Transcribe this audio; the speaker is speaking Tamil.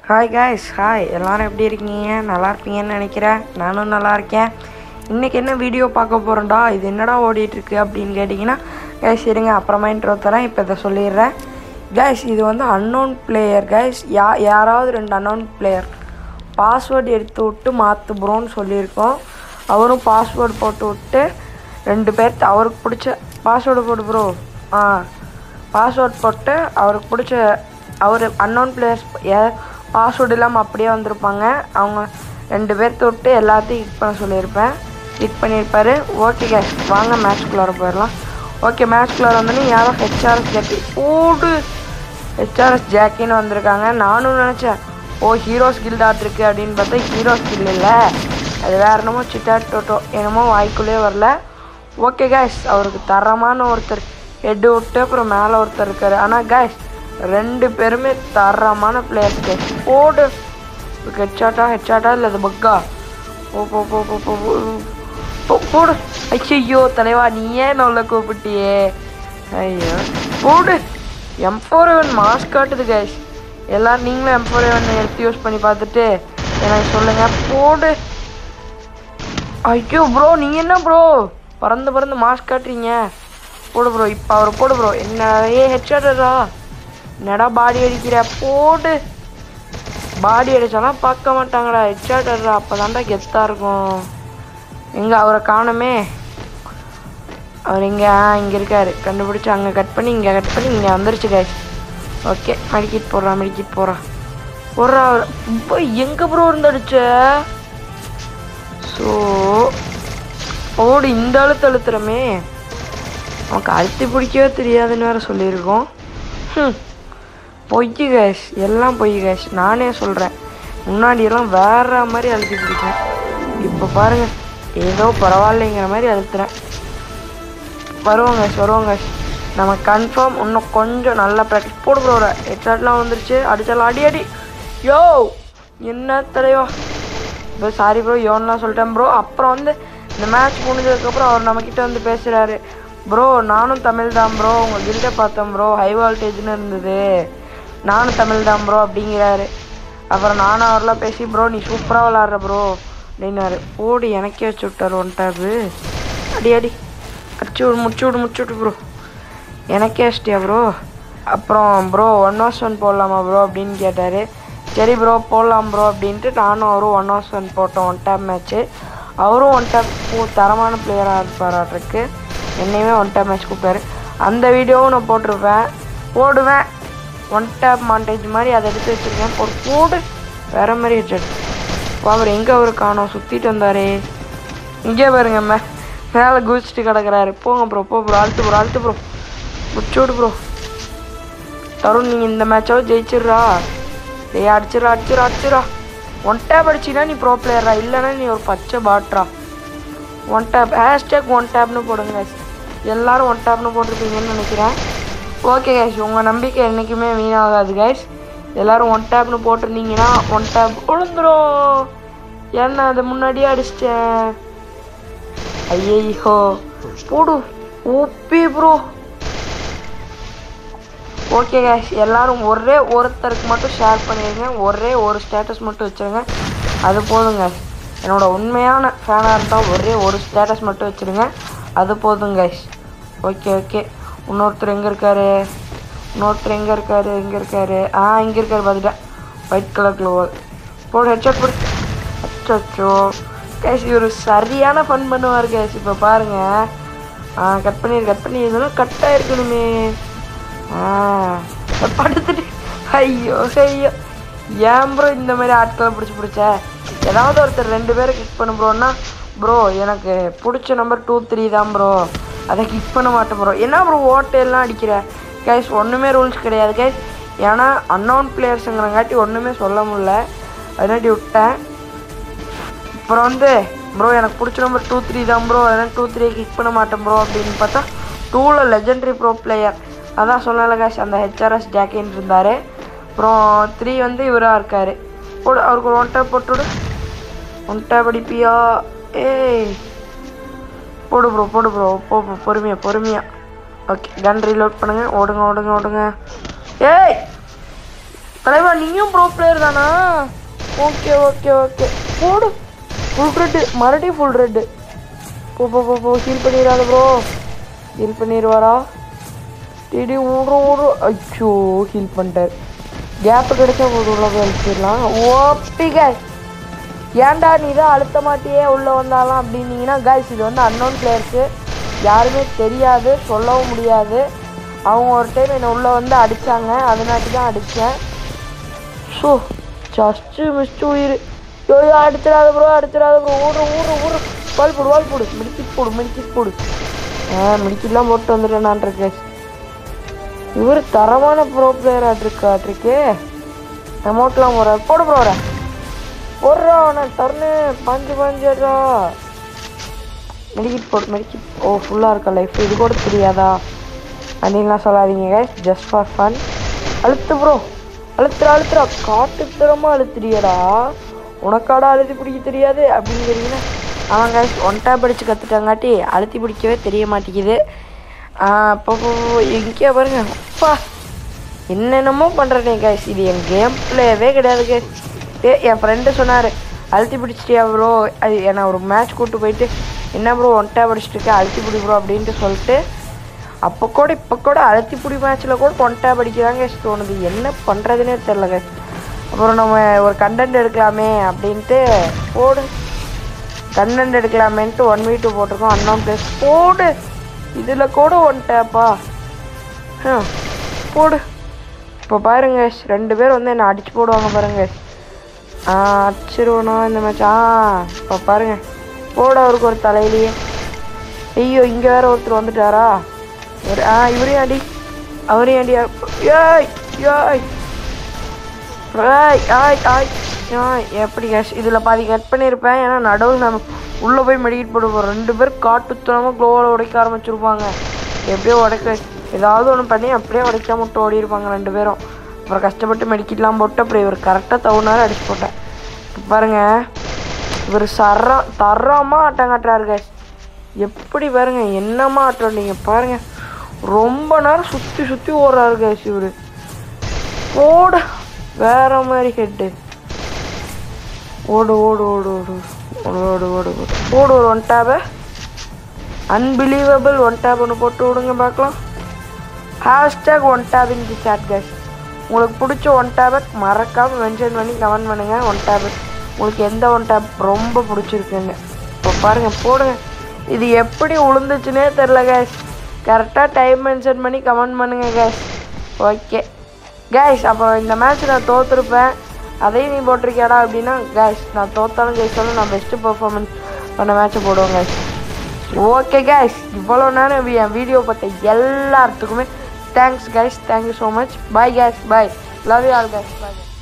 ஹாய் காய்ஸ் ஹாய் எல்லாரும் எப்படி இருக்கீங்க நல்லா இருப்பீங்கன்னு நினைக்கிறேன் நானும் நல்லா இருக்கேன் இன்றைக்கி என்ன வீடியோ பார்க்க போகிறோம்டா இது என்னடா ஓடிட்டுருக்கு அப்படின்னு கேட்டிங்கன்னா கைஸ் இருங்க அப்புறமா இன்ட்ரோ தரேன் இப்போ இதை சொல்லிடுறேன் கைஸ் இது வந்து அன்னோன் பிளேயர் கைஸ் யா யாராவது ரெண்டு அன்னோன் பிளேயர் பாஸ்வேர்டு எடுத்து விட்டு மாற்று ப்ரோன்னு சொல்லியிருக்கோம் அவரும் பாஸ்வேர்டு போட்டு விட்டு ரெண்டு பேர்த்து அவருக்கு பிடிச்ச பாஸ்வேர்டு போட்டு ப்ரோ ஆ பாஸ்வேர்ட் போட்டு அவருக்கு பிடிச்ச அவர் அன்னோன் பிளேயர்ஸ் பாஸ்வேர்டு இல்லாமல் அப்படியே வந்திருப்பாங்க அவங்க ரெண்டு பேர்த்து விட்டு எல்லாத்தையும் கிளிக் பண்ண சொல்லியிருப்பேன் கிளிக் பண்ணியிருப்பாரு ஓகே கேஷ் வாங்க மேட்ச்குள்ளார போயிடலாம் ஓகே மேட்ச்குள்ளார வந்தோடனே யாரோ ஹெச்ஆர்எஸ் ஜாக்கி ஓடு ஹெச்ஆர்எஸ் ஜாக்கின்னு வந்திருக்காங்க நானும் நினச்சேன் ஓ ஹீரோஸ் கில்ட் ஆட்டிருக்கு அப்படின்னு பார்த்தா ஹீரோஸ் கில் இல்லை அது வேற என்னமோ சிட்டா டோட்டோ என்னமோ வாய்க்குள்ளே வரல ஓகே கேஷ் அவருக்கு தரமான ஒருத்தர் ஹெட்டு விட்டு அப்புறம் மேலே ஒருத்தர் இருக்காரு ஆனால் கேஷ் ரெண்டு பேருமே தரமான பிளேயர்ஸ் கேஷ் போடு ஹெச்சாட்டா ஹெச்சாட்டா இல்லை அது பக்கா போ போ போ போ போ போ. போ போடு ஐயோ தலைவா நீ ஏன் உள்ள கூப்பிட்டியே ஐயோ போடு எம் ஃபோர் எவன் மாஸ்க் காட்டுது கேஷ் எல்லாரும் நீங்களும் எம் ஃபோர் எவன் எடுத்து யூஸ் பண்ணி பார்த்துட்டு எனக்கு சொல்லுங்கள் போடு ஐயோ ப்ரோ நீங்கள் என்ன ப்ரோ பறந்து பறந்து மாஸ்க் காட்டுறீங்க போடு ப்ரோ இப்போ அவர் போடு ப்ரோ என்ன ஏ ஹெட்ஷாட்டரா என்னடா பாடி அடிக்கிற போடு பாடி அடிச்சாலாம் பார்க்க மாட்டாங்கடா ஹெட்ஷாட்டரா அப்போ தான்டா கெத்தாக இருக்கும் எங்கே அவரை காணுமே அவர் இங்கே இங்கே இருக்காரு கண்டுபிடிச்சி அங்கே கட் பண்ணி இங்கே கட் பண்ணி இங்கே வந்துருச்சு guys ஓகே மெடிக்கிட் போடுறான் மெடிக்கிட் போடுறான் போடுறா அவர் இப்போ எங்கே ப்ரோ இருந்து அடிச்ச ஸோ ஓடு இந்த அழுத்த அழுத்துறமே நமக்கு அழுத்தி பிடிக்கவே தெரியாதுன்னு வேற சொல்லியிருக்கோம் ஹம். பொய் கேஷ் எல்லாம் பொய் கேஷ் நானே சொல்கிறேன் முன்னாடியெல்லாம் வேற மாதிரி அழுத்தி பிடிப்பேன் இப்போ பாருங்க ஏதோ பரவாயில்லைங்கிற மாதிரி அழுத்துறேன் வருவாங்க வருவாங்க நம்ம கன்ஃபார்ம் இன்னும் கொஞ்சம் நல்லா ப்ராக்டிஸ் போடு ப்ரோ ஹெட்ஷாட்லாம் வந்துருச்சு அடிச்சாலும் அடி அடி யோ என்ன தலைவா இப்போ சாரி ப்ரோ யோன்லாம் சொல்லிட்டேன் ப்ரோ அப்புறம் வந்து இந்த மேட்ச் முடிஞ்சதுக்கப்புறம் அவர் நம்மக்கிட்ட வந்து பேசுகிறாரு ப்ரோ நானும் தமிழ் தான் ப்ரோ உங்கள் கில்ட்டை பார்த்தேன் ப்ரோ ஹை வால்டேஜ்னு இருந்தது நானும் தமிழ் தான் ப்ரோ அப்படிங்கிறாரு அப்புறம் நானும் அவரெலாம் பேசி ப்ரோ நீ சூப்பராக விளாட்ற ப்ரோ அப்படின்னாரு ஓடி எனக்கே வச்சு விட்டார் ஒன் டேபு அடி அடி அடிச்சு விடு முடிச்சு விடு முடிச்சு விடு ப்ரோ எனக்கே அஷ்டியா ப்ரோ அப்புறம் ப்ரோ ஒன் வாஸ் ஒன் போடலாமா ப்ரோ அப்படின்னு கேட்டார் சரி ப்ரோ போடலாம் ப்ரோ அப்படின்ட்டு நானும் அவரும் ஒன் வாஸ் ஒன் போட்டோம் ஒன் டேப் மேட்ச்சு அவரும் ஒன் டேப் தரமான பிளேயராக இருப்பாராட்டுருக்கு என்னையுமே ஒன் டேப் மேட்ச் கூப்பிட்டாரு அந்த வீடியோவும் நான் போட்டிருப்பேன் போடுவேன் ஒன் டேப் மாண்டேஜ் மாதிரி அதை எடுத்து வச்சுருக்கேன் போடு போடு வேற மாதிரி ஹெட்செட் அவர் எங்கே அவர் காணோம் சுற்றிட்டு வந்தாரே இங்கே பாருங்க மே மேலே குதிச்சுட்டு கிடக்குறாரு போங்க ப்ரோ போ ப்ரோ அழுத்து ப்ரோ அழுத்து ப்ரோ முடிச்சோடு ப்ரோ தருண் நீங்கள் இந்த மேட்சாவது ஜெயிச்சிடுறா டேய் அடிச்சிடா அடிச்சிடா அடிச்சிடா ஒன் டேப் அடிச்சினா நீ ப்ரோ பிளேயரா இல்லைன்னா நீ ஒரு பச்சை பாட்ரா ஒன் டேப் ஹேஷ்டேக் ஒன் டேப்னு போடுங்க guys. எல்லாரும் ஒன் டேப்னு போட்டிருப்பீங்கன்னு நினைக்கிறேன் ஓகே கைஸ் உங்கள் நம்பிக்கை என்றைக்குமே வீணாகாது கைஸ் எல்லாரும் ஒன் டேப்னு போட்டிருந்தீங்கன்னா ஒன் டேப் விழுந்துரும் ஏன்னா அதை முன்னாடியே அடிச்சிட்டேன் ஐயோ போடு ஓப்பி ப்ரோ ஓகே கேஷ் எல்லாரும் ஒரே ஒருத்தருக்கு மட்டும் ஷேர் பண்ணிடுங்க ஒரே ஒரு ஸ்டேட்டஸ் மட்டும் வச்சுருங்க அது போதுங்க என்னோட உண்மையான ஃபேனாக இருந்தால் ஒரே ஒரு ஸ்டேட்டஸ் மட்டும் வச்சுருங்க அது போதும் கைஸ் ஓகே ஓகே இன்னொருத்தர் எங்கே இருக்காரு இன்னொருத்தர் எங்கே இருக்காரு எங்கே இருக்காரு ஆ இங்கே இருக்காரு பார்த்துட்டேன் ஒயிட் கலர் க்ளோவர் போடு ஹெட்ஷாட் போடு அச்சோ கேஷ் இவர் சரியான ஃபன் பண்ணுவார் கேஷ் இப்போ பாருங்க ஆ கட் பண்ணி கட் பண்ணி இதெல்லாம் கட் ஆயிருக்கணுமே ஆ படுத்துட்டு ஐயோ ஐயோ ஏன் ப்ரோ இந்த மாதிரி ஆட்களை பிடிச்சி பிடிச்ச ஏதாவது ஒருத்தர் ரெண்டு பேரை கிக் பண்ண ப்ரோன்னா ப்ரோ எனக்கு பிடிச்ச நம்பர் டூ த்ரீ தான் ப்ரோ அதை கிக் பண்ண மாட்டேன் ப்ரோ என்ன ப்ரோ ஓட்டையெல்லாம் அடிக்கிற கைஸ் ஒன்றுமே ரூல்ஸ் கிடையாது கைஸ் ஏன்னா அன்னவுன் பிளேயர்ஸுங்கிறங்காட்டி ஒன்றுமே சொல்ல முடியல அதனாட்டி விட்டேன் அப்புறம் வந்து ப்ரோ எனக்கு பிடிச்ச நம்பர் டூ த்ரீ தான் ப்ரோ அதனால் டூ த்ரீ கிக் பண்ண மாட்டேன் ப்ரோ அப்படின்னு பார்த்தா டூவில் லெஜெண்டரி ப்ரோ பிளேயர் அதான் சொன்னல காஷ் அந்த ஹெச்ஆர்எஸ் ஜாக்கின்னு இருந்தார் அப்புறம் த்ரீ வந்து இவராக இருக்கார் போடு அவருக்கு ஒரு ஒன் டேப் போட்டுவிடு ஒன் டேப் அடிப்பியா ஏய் போடு ப்ரோ போடு ப்ரோ போ போ பொறுமையாக பொறுமையாக ஓகே கன் ரீலோட் பண்ணுங்கள் ஓடுங்க ஓடுங்க ஓடுங்க ஏய் தலைவா நீயும் ப்ரோ பிளேயர் தானா ஓகே ஓகே ஓகே போடு ஃபுல் ரெட்டு மறுபடியும் ஃபுல் ரெட்டு போ போ போ போ ஹீல் பண்ணிடாத ப்ரோ ஹீல் பண்ணிடுவாரா திடீ ஊடுறோம் ஊடுறோம் அச்சோ ஹீல் பண்ணிட்டார் கேப்பு கிடைச்சா போது உள்ள போய் அழிச்சிடலாம் ஓப்பிக ஏன்டா நீ தான் அழுத்த மாட்டியே உள்ளே வந்தாலாம் அப்படின்னீங்கன்னா கைஸ் இது வந்து அன்னோன் பிளேயர்ஸு யாருமே தெரியாது சொல்லவும் முடியாது அவங்க ஒரு டைம் என்னை உள்ளே வந்து அடித்தாங்க அதனாட்டி தான் அடித்தேன் ஸோ ஜஸ்ட்டு மிஸ்ட்டு உயிர் ஐயோ அடிச்சிடாத ப்ரோ அடிச்சிடாத ப்ரோ ஊடுற ஊடுற ஊடுற வால் போடு வால் போடு மிடிக்கிட் போடு மிடிக்கிட் போடு ஆ மிடிக்கிட்லாம் போட்டு வந்துட்டேன் நான் இருக்கேன் இவர் தரமான ப்ரோ பிளேயர் இருக்காட்டிருக்கு அமௌண்ட்லாம் போகிறார் போடு ப்ரோட போடுறா நான் தருணு பஞ்சு பஞ்சுடா மெடிக்கிட் போடு மெடிக்கிட் ஓ ஃபுல்லாக இருக்கா லைஃப் இது கூட தெரியாதா அப்படின்லாம் சொல்லாதீங்க கைஸ் ஜஸ்ட் ஃபார் ஃபன் அழுத்து ப்ரோ அழுத்துறா அழுத்துறா காட்டுத்தரமாக அழுத்துறியடா உனக்காடா அழுத்தி பிடிக்க தெரியாது அப்படிங்கிறீங்கன்னா அவன் கைஸ் ஒன் டேப் அடித்து கற்றுட்டாங்காட்டி அழுத்தி பிடிக்கவே தெரிய மாட்டேங்குது இப்போ எங்கேயா பாருங்க அப்பா என்னென்னமோ பண்ணுறேனே கைஸ் இது என் கேம் பிளேவே கிடையாது கைஸ் ஏ என் ஃப்ரெண்டு சொன்னார் அழுத்தி பிடிச்சிட்டியா ப்ரோ அது என்னை ஒரு மேட்ச் கூப்பிட்டு போயிட்டு என்ன ப்ரோ ஒன் டேப் அடிச்சிட்டு இருக்க அழுத்தி பிடி ப்ரோ அப்படின்ட்டு சொல்லிட்டு அப்போ கூட இப்போ கூட அழுத்தி பிடி மேட்ச்சில் கூட ஒன் டேப் அடிக்கிறாங்க கைஸ் தோணுது என்ன பண்ணுறதுனே தெரில கைஸ் அப்புறம் நம்ம ஒரு கண்டென்ட் எடுக்கலாமே அப்படின்ட்டு போடு கண்டென்ட் எடுக்கலாமேன்ட்டு ஒன் வீ டூ போட்டிருக்கோம் அண்ணாம் ப்ளஸ் போடு இதில் கூட ஒன் டேப்பா ஆ போடு இப்போ பாருங்க ரெண்டு பேர் வந்து என்னை அடிச்சு போடுவாங்க பாருங்க ஆ அடிச்சிருவனோ இந்த மேட்ச் ஆ இப்போ பாருங்க போட அவருக்கு ஒரு தலையிலேயே ஐயோ இங்கே வேற ஒருத்தர் வந்துட்டாரா ஒரு ஆ இவரையும் அடி அவரையும் அடி ஏய் ஏய் ஏய் ஆய் ஆய் ஆய் எப்படி கேஷ் இதில் பாதி கட் பண்ணியிருப்பேன் ஏன்னா நடுவில் நம்ம உள்ளே போய் மெடிக்கிட் போடுவோம் ரெண்டு பேர் காட்டுத்தனமாக க்ளோவில் உடைக்க ஆரம்பிச்சிருப்பாங்க எப்படியோ உடைக்க ஏதாவது ஒன்று பண்ணி அப்படியே உடைக்காம விட்டு ஓடி இருப்பாங்க ரெண்டு பேரும் அப்புறம் கஷ்டப்பட்டு மெடிக்கிட்லாம் போட்டு அப்புறம் இவர் கரெக்டாக தவுனாரு அடிச்சு போட்டேன் இப்போ பாருங்க இவர் சர தரமாக ஆட்டம் காட்டுறாரு கேஷ் எப்படி பாருங்க என்னமா ஆட்டம் நீங்கள் பாருங்க ரொம்ப நேரம் சுற்றி சுற்றி ஓடுறாரு கேஷ் இவர் ஓடு வேற மாதிரி ஹெட்டு ஓடு ஓடு ஓடு ஓடு ஓடு ஓடு ஓடு ஓடு ஓடு ஒரு ஒன் டேபை அன்பிலீவபிள் ஒன் டேப் ஒன்று போட்டு விடுங்க பார்க்கலாம் hashtag one tap in the chat guys உங்களுக்கு பிடிச்ச ஒன் டேபை மறக்காமல் மென்ஷன் பண்ணி கமெண்ட் பண்ணுங்கள் ஒன் டேபு உங்களுக்கு எந்த ஒன் டேப் ரொம்ப பிடிச்சிருக்குன்னு இப்போ பாருங்கள் போடுங்க இது எப்படி உளுந்துச்சுன்னே தெரில கேஷ் கரெக்டாக டைம் மென்ஷன் பண்ணி கமெண்ட் பண்ணுங்கள் கேஷ் ஓகே கேஷ் அப்போ இந்த மேட்ச் நான் தோற்றுருப்பேன் அதையும் நீ போட்டிருக்கியாடா அப்படின்னா கேஷ் நான் தோத்தாலும் ஜெயிச்சாலும் நான் பெஸ்ட்டு பர்ஃபார்மன்ஸ் பண்ண மேட்ச்சை போடுவேன் கேஷ் ஓகே கேஷ் இவ்வளோ நேரம் என் வீடியோ பார்த்த எல்லாத்துக்குமே thanks guys thank you so much bye guys bye love you all guys bye